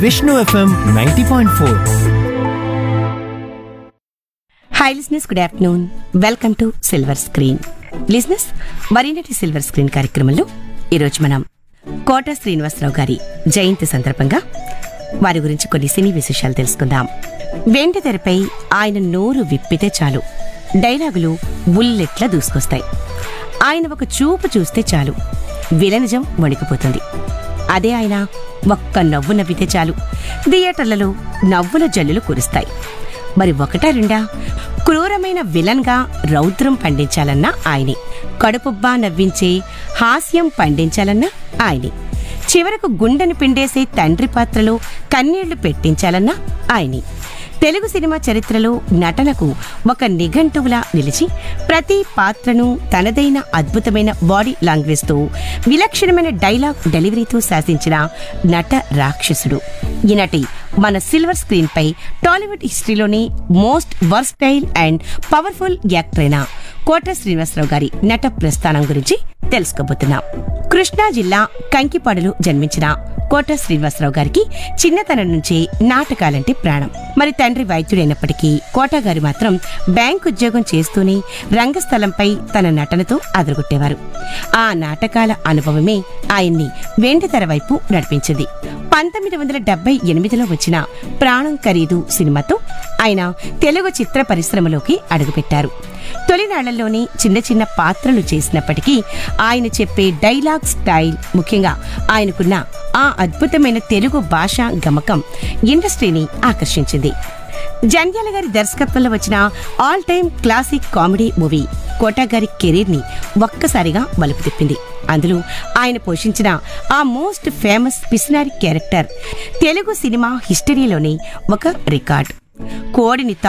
Vishnu FM ninety point four hi listeners good afternoon welcome to silver screen listeners మరినటి silver screen కార్యక్రమంలో ఈరోజు మనం కోట శ్రీనివాసరావు గారి జయంతి సందర్భంగా వారి గురించి కొన్ని సినీ విశేషాలు తెలుసుకుందాం వెండి తెరపై ఆయన నోరు విప్పితే చాలు డైలాగులు బుల్లెట్లా దూసుకొస్తాయి ఆయన ఒక చూపు చూస్తే చాలు విలనిజం వణికిపోతుంది అదే ఆయన ఒక్క నవ్వు నవ్వితే చాలు థియేటర్లలో నవ్వుల జల్లులు కురుస్తాయి మరి ఒకటా రెండా క్రూరమైన విలన్గా రౌద్రం పండించాలన్నా ఆయనే కడుపుబ్బా నవ్వించే హాస్యం పండించాలన్నా ఆయనే చివరకు గుండెను పిండేసే తండ్రి పాత్రలో కన్నీళ్లు పెట్టించాలన్నా ఆయనే తెలుగు సినిమా చరిత్రలో నటనకు ఒక నిఘంటువులా నిలిచి ప్రతి పాత్రను తనదైన అద్భుతమైన బాడీ లాంగ్వేజ్తో విలక్షణమైన డైలాగ్ డెలివరీతో శాసించిన నట రాక్షసుడు ఈనటి మన silver screen pi Tollywood హిస్టరీలోని most versatile and powerful actor అయిన కోట శ్రీనివాసరావు గారి నట ప్రస్థానం గురించి తెలుసుకోబోతున్నాం కృష్ణా జిల్లా కంకిపాడులో జన్మించిన కోట శ్రీనివాసరావు గారికి చిన్నతనం నుంచే నాటకాలంటే ప్రాణం మరి తండ్రి వైద్యుడైనప్పటికీ కోట గారు మాత్రం బ్యాంక్ ఉద్యోగం చేస్తూనే రంగస్థలంపై తన నటనతో అదరగొట్టేవారు ఆ నాటకాల అనుభవమే ఆయన్ని వెండితెర వైపు నడిపించింది పంతొమ్మిది వందల డెబ్బై ఎనిమిదిలో వచ్చిన ప్రాణం ఖరీదు సినిమాతో ఆయన తెలుగు చిత్ర పరిశ్రమలోకి అడుగుపెట్టారు తొలినాళ్లలోనే చిన్న చిన్న పాత్రలు చేసినప్పటికీ ఆయన చెప్పే డైలాగ్ స్టైల్ ముఖ్యంగా ఆయనకున్న ఆ అద్భుతమైన తెలుగు భాష గమకం ఇండస్ట్రీని ఆకర్షించింది జంధ్యాల గారి దర్శకత్వంలో వచ్చిన all time classic comedy movie Kota గారి కెరీర్ ని ఒక్కసారిగా మలుపు తిప్పింది అందులో ఆయన పోషించిన ఆ మోస్ట్ ఫేమస్ పిసినారి క్యారెక్టర్ తెలుగు సినిమా హిస్టరీలోని ఒక రికార్డ్ కోడిని